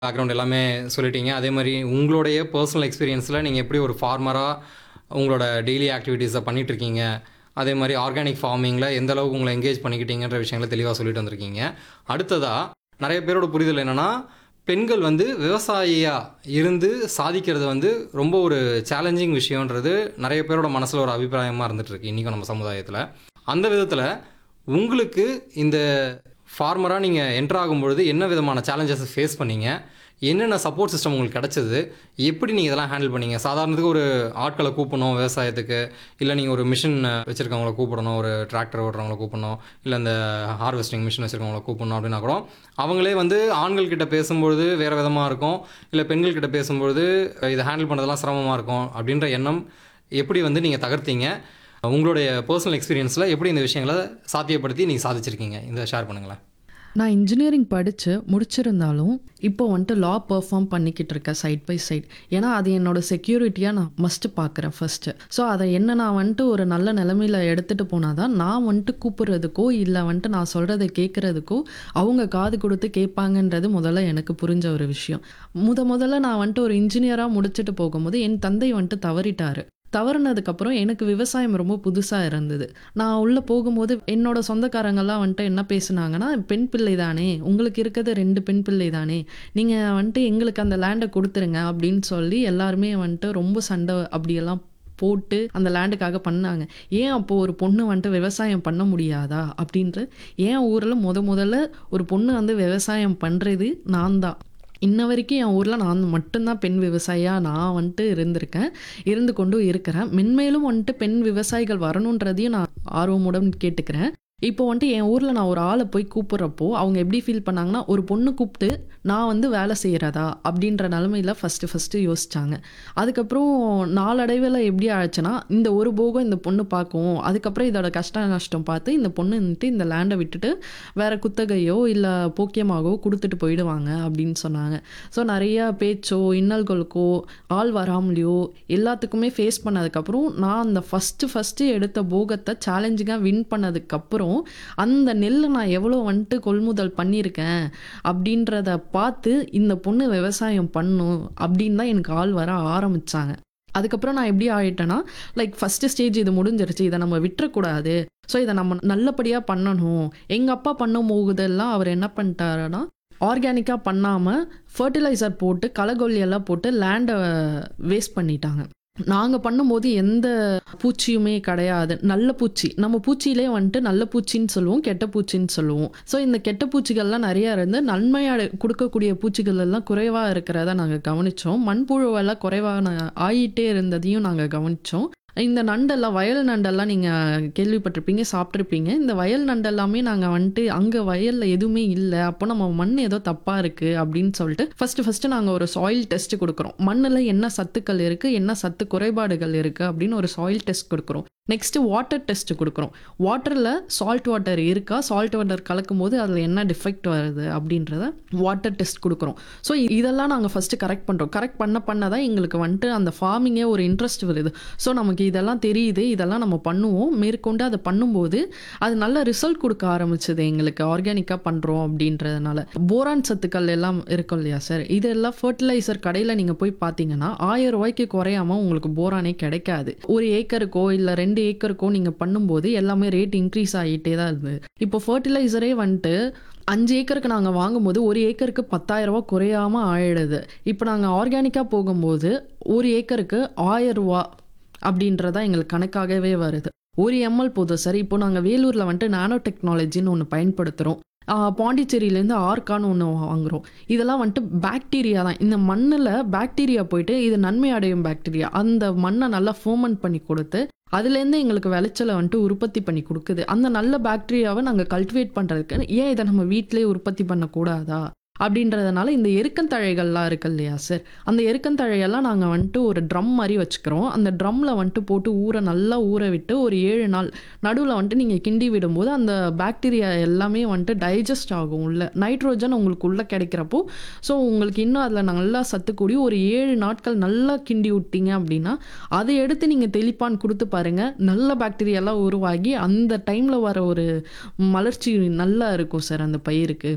background எல்லாமே சொல்லிட்டீங்க அதே மாதிரி உங்களுடைய பர்சனல் எக்ஸ்பீரியன்ஸில் நீங்கள் எப்படி ஒரு ஃபார்மராக உங்களோட டெய்லி ஆக்டிவிட்டீஸை பண்ணிட்டு இருக்கீங்க அதே மாதிரி ஆர்கானிக் ஃபார்மிங்கில் எந்த அளவுக்கு உங்களை என்கேஜ் பண்ணிக்கிட்டீங்கன்ற விஷயங்களை தெளிவாக சொல்லிட்டு வந்திருக்கீங்க அடுத்ததாக நிறைய பேரோட புரிதல் என்னென்னா பெண்கள் வந்து விவசாயியாக இருந்து சாதிக்கிறது வந்து ரொம்ப ஒரு சேலஞ்சிங் விஷயன்றது நிறைய பேரோட மனசில் ஒரு அபிப்பிராயமாக இருந்துட்டு இருக்கு இன்றைக்கும் நம்ம சமுதாயத்தில் அந்த விதத்தில் உங்களுக்கு இந்த ஃபார்மராக நீங்கள் என்டர் ஆகும்பொழுது என்ன விதமான சேலஞ்சஸ் ஃபேஸ் பண்ணீங்க என்னென்ன சப்போர்ட் சிஸ்டம் உங்களுக்கு கிடச்சிது எப்படி நீங்கள் இதெல்லாம் ஹேண்டில் பண்ணீங்க சாதாரணத்துக்கு ஒரு ஆட்களை கூப்பிடணும் விவசாயத்துக்கு இல்லை நீங்கள் ஒரு மிஷின் வச்சுருக்கவங்கள கூப்பிடணும் ஒரு டிராக்டர் ஓட்டுறவங்கள கூப்பிடணும் இல்லை இந்த ஹார்வெஸ்டிங் மிஷின் வச்சுருக்கவங்கள கூப்பிடணும் அப்படின்னா கூட அவங்களே வந்து ஆண்கள் கிட்ட பேசும்பொழுது வேறு விதமாக இருக்கும் இல்லை பெண்கள் கிட்ட பேசும்பொழுது இதை ஹேண்டில் பண்ணுறதெல்லாம் சிரமமாக இருக்கும் அப்படின்ற எண்ணம் எப்படி வந்து நீங்கள் தகர்த்தீங்க உங்களுடைய பர்சனல் எக்ஸ்பீரியன்ஸில் எப்படி இந்த விஷயங்களை சாத்தியப்படுத்தி நீங்கள் சாதிச்சிருக்கீங்க இந்த ஷேர் பண்ணுங்களேன் நான் இன்ஜினியரிங் படித்து முடிச்சிருந்தாலும் இப்போ வந்துட்டு லா பெர்ஃபார்ம் பண்ணிக்கிட்டு இருக்கேன் சைட் பை சைட் ஏன்னா அது என்னோட செக்யூரிட்டியாக நான் மஸ்ட்டு பார்க்குறேன் ஃபஸ்ட்டு ஸோ அதை என்ன நான் வந்துட்டு ஒரு நல்ல நிலமையில எடுத்துகிட்டு போனால் தான் நான் வந்துட்டு கூப்பிட்றதுக்கோ இல்லை வந்துட்டு நான் சொல்கிறத கேட்குறதுக்கோ அவங்க காது கொடுத்து கேட்பாங்கன்றது முதல்ல எனக்கு புரிஞ்ச ஒரு விஷயம் முத முதல்ல நான் வந்துட்டு ஒரு இன்ஜினியராக முடிச்சுட்டு போகும்போது என் தந்தை வந்துட்டு தவறிட்டாரு தவறுனதுக்கப்புறம் எனக்கு விவசாயம் ரொம்ப புதுசாக இருந்தது நான் உள்ளே போகும்போது என்னோட சொந்தக்காரங்கெல்லாம் வந்துட்டு என்ன பேசுனாங்கன்னா பெண் பிள்ளை தானே உங்களுக்கு இருக்கிறது ரெண்டு பெண் பிள்ளை தானே நீங்கள் வந்துட்டு எங்களுக்கு அந்த லேண்டை கொடுத்துருங்க அப்படின்னு சொல்லி எல்லாருமே வந்துட்டு ரொம்ப சண்டை அப்படியெல்லாம் போட்டு அந்த லேண்டுக்காக பண்ணாங்க ஏன் அப்போது ஒரு பொண்ணு வந்துட்டு விவசாயம் பண்ண முடியாதா அப்படின்ட்டு ஏன் ஊரில் முத முதல்ல ஒரு பொண்ணு வந்து விவசாயம் பண்ணுறது நான் தான் இன்ன வரைக்கும் என் ஊரில் நான் மட்டும்தான் பெண் விவசாயியாக நான் வந்துட்டு இருந்திருக்கேன் இருந்து கொண்டும் இருக்கிறேன் மென்மேலும் வந்துட்டு பெண் விவசாயிகள் வரணுன்றதையும் நான் ஆர்வமுடன் கேட்டுக்கிறேன் இப்போ வந்துட்டு என் ஊரில் நான் ஒரு ஆளை போய் கூப்பிட்றப்போ அவங்க எப்படி ஃபீல் பண்ணாங்கன்னா ஒரு பொண்ணு கூப்பிட்டு நான் வந்து வேலை செய்கிறதா அப்படின்ற நிலமையில ஃபஸ்ட்டு ஃபஸ்ட்டு யோசிச்சாங்க அதுக்கப்புறம் நாளடைவில் எப்படி ஆச்சுன்னா இந்த ஒரு போகம் இந்த பொண்ணு பார்க்கும் அதுக்கப்புறம் இதோட கஷ்ட நஷ்டம் பார்த்து இந்த பொண்ணு வந்துட்டு இந்த லேண்டை விட்டுட்டு வேற குத்தகையோ இல்லை போக்கியமாகவோ கொடுத்துட்டு போயிடுவாங்க அப்படின்னு சொன்னாங்க ஸோ நிறைய பேச்சோ இன்னல்களுக்கோ ஆள் வராமலையோ எல்லாத்துக்குமே ஃபேஸ் பண்ணதுக்கப்புறம் நான் அந்த ஃபஸ்ட்டு ஃபஸ்ட்டு எடுத்த போகத்தை சேலஞ்சிங்காக வின் பண்ணதுக்கப்புறம் அந்த நெல்லை நான் எவ்வளோ வந்துட்டு கொள்முதல் பண்ணியிருக்கேன் அப்படின்றத பார்த்து இந்த பொண்ணு விவசாயம் பண்ணும் அப்படின்னு தான் எனக்கு ஆள் வர ஆரம்பித்தாங்க அதுக்கப்புறம் நான் எப்படி ஆயிட்டேன்னா லைக் ஃபஸ்ட்டு ஸ்டேஜ் இது முடிஞ்சிருச்சு இதை நம்ம விட்டுறக்கூடாது ஸோ இதை நம்ம நல்லபடியாக பண்ணணும் எங்கள் அப்பா பண்ணும் போகுதெல்லாம் அவர் என்ன பண்ணிட்டாருன்னா ஆர்கானிக்காக பண்ணாமல் ஃபர்டிலைசர் போட்டு களைகொல்லியெல்லாம் போட்டு லேண்டை வேஸ்ட் பண்ணிட்டாங்க நாங்கள் பண்ணும்போது எந்த பூச்சியுமே கிடையாது நல்ல பூச்சி நம்ம பூச்சியிலே வந்துட்டு நல்ல பூச்சின்னு சொல்லுவோம் கெட்ட பூச்சின்னு சொல்லுவோம் ஸோ இந்த கெட்ட பூச்சிகள்லாம் நிறையா இருந்து நன்மையாக கொடுக்கக்கூடிய பூச்சிகள் எல்லாம் குறைவாக இருக்கிறத நாங்கள் கவனித்தோம் மண்புழுவெல்லாம் குறைவாக ஆகிட்டே இருந்ததையும் நாங்கள் கவனித்தோம் இந்த நண்டெல்லாம் வயல் நண்டெல்லாம் நீங்கள் கேள்விப்பட்டிருப்பீங்க சாப்பிட்ருப்பீங்க இந்த வயல் நண்டெல்லாமே நாங்கள் வந்துட்டு அங்கே வயலில் எதுவுமே இல்லை அப்போ நம்ம மண் ஏதோ தப்பாக இருக்குது அப்படின்னு சொல்லிட்டு ஃபஸ்ட்டு ஃபஸ்ட்டு நாங்கள் ஒரு சாயில் டெஸ்ட் கொடுக்குறோம் மண்ணில் என்ன சத்துக்கள் இருக்குது என்ன சத்து குறைபாடுகள் இருக்குது அப்படின்னு ஒரு சாயில் டெஸ்ட் கொடுக்குறோம் நெக்ஸ்ட்டு வாட்டர் டெஸ்ட் கொடுக்குறோம் வாட்டரில் சால்ட் வாட்டர் இருக்கா சால்ட் வாட்டர் கலக்கும் போது அதில் என்ன டிஃபெக்ட் வருது அப்படின்றத வாட்டர் டெஸ்ட் கொடுக்குறோம் ஸோ இதெல்லாம் நாங்கள் ஃபஸ்ட்டு கரெக்ட் பண்ணுறோம் கரெக்ட் பண்ண பண்ண தான் எங்களுக்கு வந்துட்டு அந்த ஃபார்மிங்கே ஒரு இன்ட்ரெஸ்ட் வருது ஸோ நமக்கு இதெல்லாம் தெரியுது இதெல்லாம் நம்ம பண்ணுவோம் மேற்கொண்டு அதை பண்ணும்போது அது நல்ல ரிசல்ட் கொடுக்க ஆரம்பிச்சது எங்களுக்கு ஆர்கானிக்காக பண்ணுறோம் அப்படின்றதுனால போரான் சத்துக்கள் எல்லாம் இருக்கும் இல்லையா சார் இதெல்லாம் ஃபர்டிலைசர் கடையில் நீங்கள் போய் பார்த்தீங்கன்னா ஆயிரம் ரூபாய்க்கு குறையாம உங்களுக்கு போரானே கிடைக்காது ஒரு ஏக்கருக்கோ இல்லை ரெண்டு ஏக்கருக்கோ நீங்கள் பண்ணும்போது எல்லாமே ரேட் இன்க்ரீஸ் ஆகிட்டே தான் இருந்தது இப்போ ஃபர்டிலைசரே வந்துட்டு அஞ்சு ஏக்கருக்கு நாங்கள் வாங்கும்போது ஒரு ஏக்கருக்கு பத்தாயிரம் ரூபா குறையாமல் ஆயிடுது இப்போ நாங்கள் ஆர்கானிக்காக போகும்போது ஒரு ஏக்கருக்கு ஆயிரம் ரூபா அப்படின்றதா எங்களுக்கு கணக்காகவே வருது ஒரு எம்எல் போதும் சார் இப்போ நாங்கள் வேலூரில் வந்துட்டு நானோ டெக்னாலஜின்னு ஒன்று பயன்படுத்துகிறோம் பாண்டிச்சேரியிலேருந்து ஆர்கான்னு ஒன்று வாங்குகிறோம் இதெல்லாம் வந்துட்டு பாக்டீரியா தான் இந்த மண்ணில் பாக்டீரியா போயிட்டு இது நன்மை அடையும் பாக்டீரியா அந்த மண்ணை நல்லா ஃபோமன் பண்ணி கொடுத்து அதுலேருந்து எங்களுக்கு விளைச்சலை வந்துட்டு உற்பத்தி பண்ணி கொடுக்குது அந்த நல்ல பாக்டீரியாவை நாங்கள் கல்டிவேட் பண்ணுறதுக்கு ஏன் இதை நம்ம வீட்டிலே உற்பத்தி பண்ணக்கூடாதா அப்படின்றதுனால இந்த எருக்கந்தழைகள்லாம் இருக்கு இல்லையா சார் அந்த எருக்கந்தழையெல்லாம் நாங்கள் வந்துட்டு ஒரு ட்ரம் மாதிரி வச்சுக்கிறோம் அந்த ட்ரம்மில் வந்துட்டு போட்டு ஊற நல்லா ஊற விட்டு ஒரு ஏழு நாள் நடுவில் வந்துட்டு நீங்கள் கிண்டி விடும்போது அந்த பாக்டீரியா எல்லாமே வந்துட்டு டைஜஸ்ட் ஆகும் உள்ள நைட்ரோஜன் உங்களுக்கு உள்ளே கிடைக்கிறப்போ ஸோ உங்களுக்கு இன்னும் அதில் நல்லா சத்து கூடி ஒரு ஏழு நாட்கள் நல்லா கிண்டி விட்டீங்க அப்படின்னா அதை எடுத்து நீங்கள் தெளிப்பான் கொடுத்து பாருங்கள் நல்ல பாக்டீரியாலாம் உருவாகி அந்த டைமில் வர ஒரு மலர்ச்சி நல்லா இருக்கும் சார் அந்த பயிருக்கு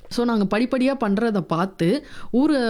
ஸோ நாங்கள் படிப்படியாக பண்ணுறத பார்த்து ஊர்